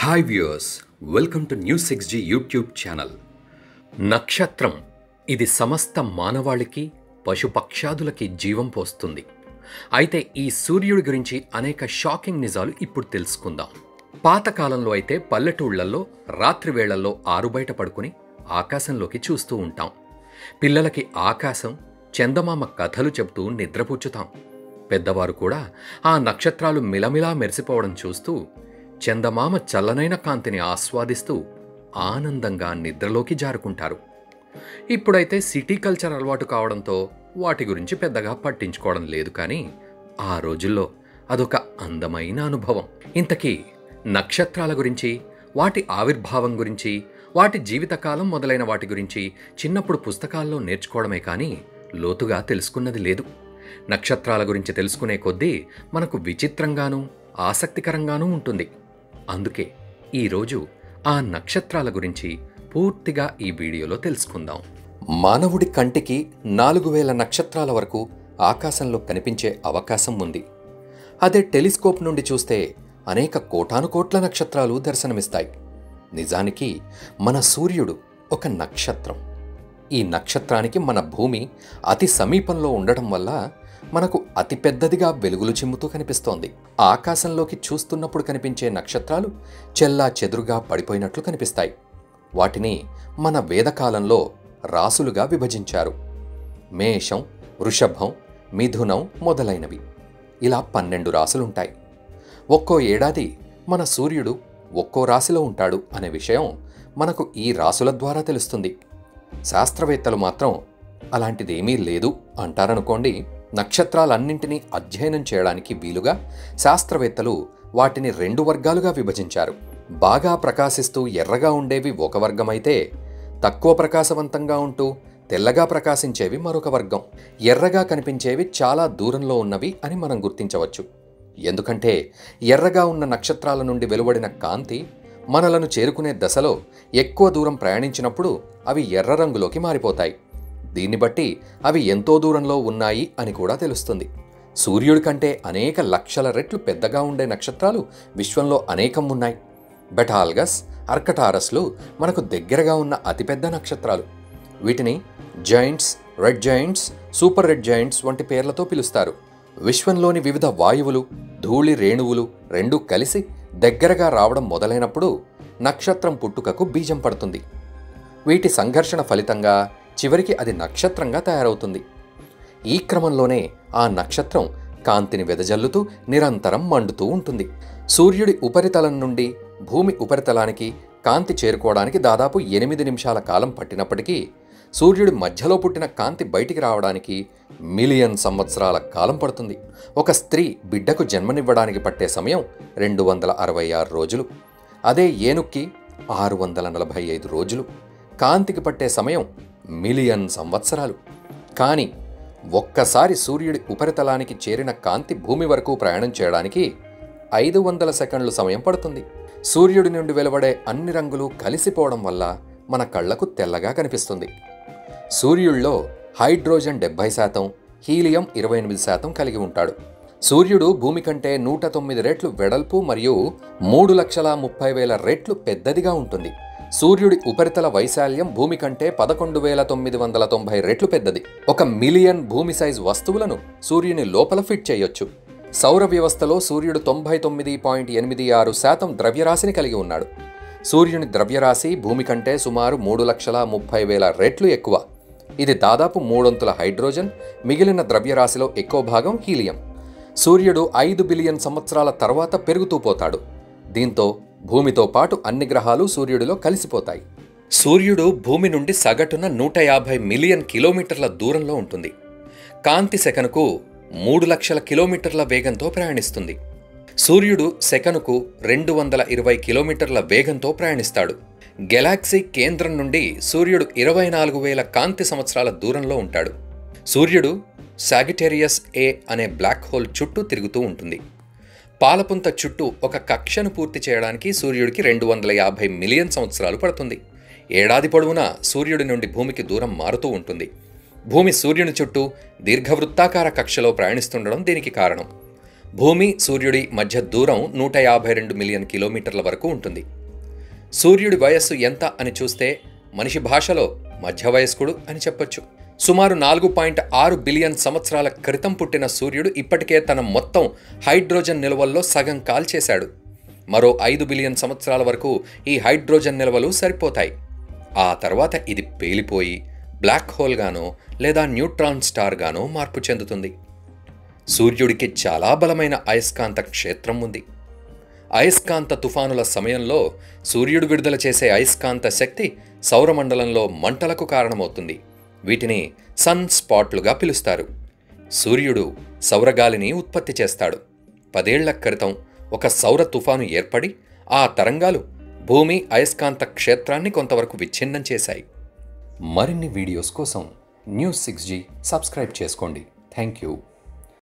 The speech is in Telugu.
hi viewers welcome to news six G YouTube channel నక్షత్రం ఇది సమస్త మానవాళికి పశుపక్షాదులకి జీవం పోస్తుంది అయితే ఈ సూర్యుడి గురించి అనేక షాకింగ్ నిజాలు ఇప్పుడు తెలుసుకుందాం పాతకాలంలో అయితే పల్లెటూళ్లలో రాత్రి వేళల్లో ఆరుబయట పడుకుని ఆకాశంలోకి చూస్తూ ఉంటాం పిల్లలకి ఆకాశం చందమామ కథలు చెబుతూ నిద్రపుచ్చుతాం పెద్దవారు కూడా ఆ నక్షత్రాలు మిలమిలా మెరిసిపోవడం చూస్తూ చందమామ చల్లనైన కాంతిని ఆస్వాదిస్తూ ఆనందంగా నిద్రలోకి జారుకుంటారు ఇప్పుడైతే సిటీ కల్చర్ అలవాటు కావడంతో వాటి గురించి పెద్దగా పట్టించుకోవడం లేదు కానీ ఆ రోజుల్లో అదొక అందమైన అనుభవం ఇంతకీ నక్షత్రాల గురించి వాటి ఆవిర్భావం గురించి వాటి జీవితకాలం మొదలైన వాటి గురించి చిన్నప్పుడు పుస్తకాల్లో నేర్చుకోవడమే కానీ లోతుగా తెలుసుకున్నది లేదు నక్షత్రాల గురించి తెలుసుకునే కొద్దీ మనకు విచిత్రంగానూ ఆసక్తికరంగానూ ఉంటుంది అందుకే ఈరోజు ఆ నక్షత్రాల గురించి పూర్తిగా ఈ వీడియోలో తెలుసుకుందాం మానవుడి కంటికి నాలుగు వేల నక్షత్రాల వరకు ఆకాశంలో కనిపించే అవకాశం ఉంది అదే టెలిస్కోప్ నుండి చూస్తే అనేక కోటాను కోట్ల నక్షత్రాలు దర్శనమిస్తాయి నిజానికి మన సూర్యుడు ఒక నక్షత్రం ఈ నక్షత్రానికి మన భూమి అతి సమీపంలో ఉండటం వల్ల మనకు అతి పెద్దదిగా వెలుగులు చిమ్ముతూ కనిపిస్తోంది ఆకాశంలోకి చూస్తున్నప్పుడు కనిపించే నక్షత్రాలు చెల్లా చెదురుగా పడిపోయినట్లు కనిపిస్తాయి వాటిని మన వేదకాలంలో రాసులుగా విభజించారు మేషం వృషభం మిథునం మొదలైనవి ఇలా పన్నెండు రాసులుంటాయి ఒక్కో ఏడాది మన సూర్యుడు ఒక్కో రాశిలో ఉంటాడు అనే విషయం మనకు ఈ రాసుల ద్వారా తెలుస్తుంది శాస్త్రవేత్తలు మాత్రం అలాంటిదేమీ లేదు అంటారనుకోండి నక్షత్రాలన్నింటినీ అధ్యయనం చేయడానికి వీలుగా శాస్త్రవేత్తలు వాటిని రెండు వర్గాలుగా విభజించారు బాగా ప్రకాశిస్తూ ఎర్రగా ఉండేవి ఒక వర్గమైతే తక్కువ ప్రకాశవంతంగా ఉంటూ తెల్లగా ప్రకాశించేవి మరొక వర్గం ఎర్రగా కనిపించేవి చాలా దూరంలో ఉన్నవి అని మనం గుర్తించవచ్చు ఎందుకంటే ఎర్రగా ఉన్న నక్షత్రాల నుండి వెలువడిన కాంతి మనలను చేరుకునే దశలో ఎక్కువ దూరం ప్రయాణించినప్పుడు అవి ఎర్ర రంగులోకి మారిపోతాయి దీన్ని బట్టి అవి ఎంతో దూరంలో ఉన్నాయి అని కూడా తెలుస్తుంది సూర్యుడి కంటే అనేక లక్షల రెట్లు పెద్దగా ఉండే నక్షత్రాలు విశ్వంలో అనేకం ఉన్నాయి బెటాల్గస్ అర్కటారస్లు మనకు దగ్గరగా ఉన్న అతిపెద్ద నక్షత్రాలు వీటిని giants red giants super red giants వంటి పేర్లతో పిలుస్తారు విశ్వంలోని వివిధ వాయువులు ధూళి రేణువులు రెండూ కలిసి దగ్గరగా రావడం మొదలైనప్పుడు నక్షత్రం పుట్టుకకు బీజం పడుతుంది వీటి సంఘర్షణ ఫలితంగా చివరికి అది నక్షత్రంగా తయారవుతుంది ఈ క్రమంలోనే ఆ నక్షత్రం కాంతిని వెదజల్లుతూ నిరంతరం మండుతూ ఉంటుంది సూర్యుడి ఉపరితలం నుండి భూమి ఉపరితలానికి కాంతి చేరుకోవడానికి దాదాపు ఎనిమిది నిమిషాల కాలం పట్టినప్పటికీ సూర్యుడి మధ్యలో పుట్టిన కాంతి బయటికి రావడానికి మిలియన్ సంవత్సరాల కాలం పడుతుంది ఒక స్త్రీ బిడ్డకు జన్మనివ్వడానికి పట్టే సమయం రెండు వందల అరవై ఆరు రోజులు అదే ఏనుక్కి ఆరు వందల నలభై ఐదు రోజులు కాంతికి పట్టే సమయం మిలియన్ సంవత్సరాలు కానీ ఒక్కసారి సూర్యుడి ఉపరితలానికి చేరిన కాంతి భూమి వరకు ప్రయాణం చేయడానికి ఐదు వందల సెకండ్లు సమయం పడుతుంది సూర్యుడి నుండి వెలువడే అన్ని రంగులు కలిసిపోవడం వల్ల మన కళ్లకు తెల్లగా కనిపిస్తుంది సూర్యుల్లో హైడ్రోజన్ డెబ్బై శాతం హీలియం ఇరవై ఎనిమిది శాతం కలిగి ఉంటాడు సూర్యుడు భూమి కంటే నూట తొమ్మిది రెట్లు వెడల్పు మరియు మూడు లక్షల ముప్పై వేల రెట్లు పెద్దదిగా ఉంటుంది సూర్యుడి ఉపరితల వైశాల్యం భూమి కంటే పదకొండు వేల తొమ్మిది వందల తొంభై రెట్లు పెద్దది ఒక మిలియన్ భూమి సైజ్ వస్తువులను సూర్యుని లోపల ఫిట్ చేయొచ్చు సౌర వ్యవస్థలో సూర్యుడు తొంభై తొమ్మిది పాయింట్ ఎనిమిది ఆరు శాతం ద్రవ్యరాశిని కలిగి ఉన్నాడు సూర్యుని ద్రవ్యరాశి భూమి కంటే సుమారు మూడు లక్షల ముప్పై వేల రెట్లు ఎక్కువ ఇది దాదాపు మూడొంతుల హైడ్రోజన్ మిగిలిన ద్రవ్యరాశిలో ఎక్కువ భాగం హీలియం సూర్యుడు ఐదు బిలియన్ సంవత్సరాల తర్వాత పెరుగుతూ పోతాడు దీంతో భూమితో పాటు అన్ని గ్రహాలు సూర్యుడిలో కలిసిపోతాయి సూర్యుడు భూమి నుండి సగటున నూట యాభై మిలియన్ కిలోమీటర్ల దూరంలో ఉంటుంది కాంతి సెకనుకు మూడు లక్షల కిలోమీటర్ల వేగంతో ప్రయాణిస్తుంది సూర్యుడు సెకనుకు రెండు వందల ఇరవై కిలోమీటర్ల వేగంతో ప్రయాణిస్తాడు గెలాక్సీ కేంద్రం నుండి సూర్యుడు ఇరవై నాలుగు వేల కాంతి సంవత్సరాల దూరంలో ఉంటాడు సూర్యుడు సాగిటేరియస్ ఏ అనే బ్లాక్ హోల్ చుట్టూ తిరుగుతూ ఉంటుంది పాలపుంత చుట్టూ ఒక కక్షను పూర్తి చేయడానికి సూర్యుడికి రెండు వందల యాభై మిలియన్ సంవత్సరాలు పడుతుంది ఏడాది పొడవునా సూర్యుడి నుండి భూమికి దూరం మారుతూ ఉంటుంది భూమి సూర్యుని చుట్టూ దీర్ఘవృత్తాకార కక్షలో ప్రయాణిస్తుండడం దీనికి కారణం భూమి సూర్యుడి మధ్య దూరం నూట యాభై రెండు మిలియన్ కిలోమీటర్ల వరకు ఉంటుంది సూర్యుడి వయస్సు ఎంత అని చూస్తే మనిషి భాషలో మధ్య వయస్కుడు అని చెప్పొచ్చు సుమారు నాలుగు పాయింట్ ఆరు బిలియన్ సంవత్సరాల క్రితం పుట్టిన సూర్యుడు ఇప్పటికే తన మొత్తం హైడ్రోజన్ నిల్వల్లో సగం కాల్చేశాడు మరో ఐదు బిలియన్ సంవత్సరాల వరకు ఈ హైడ్రోజన్ నిల్వలు సరిపోతాయి ఆ తర్వాత ఇది పేలిపోయి బ్లాక్ హోల్గానో లేదా న్యూట్రాన్ స్టార్గానో మార్పు చెందుతుంది సూర్యుడికి చాలా బలమైన అయస్కాంత క్షేత్రం ఉంది అయస్కాంత తుఫానుల సమయంలో సూర్యుడు విడుదల చేసే అయస్కాంత శక్తి సౌరమండలంలో మంటలకు కారణమవుతుంది వీటిని సన్ స్పాట్లుగా పిలుస్తారు సూర్యుడు సౌరగాలిని ఉత్పత్తి చేస్తాడు పదేళ్ల క్రితం ఒక సౌర తుఫాను ఏర్పడి ఆ తరంగాలు భూమి అయస్కాంత క్షేత్రాన్ని కొంతవరకు విచ్ఛిన్నం చేశాయి మరిన్ని వీడియోస్ కోసం న్యూస్ సిక్స్ జీ సబ్స్క్రైబ్ చేసుకోండి థ్యాంక్ యూ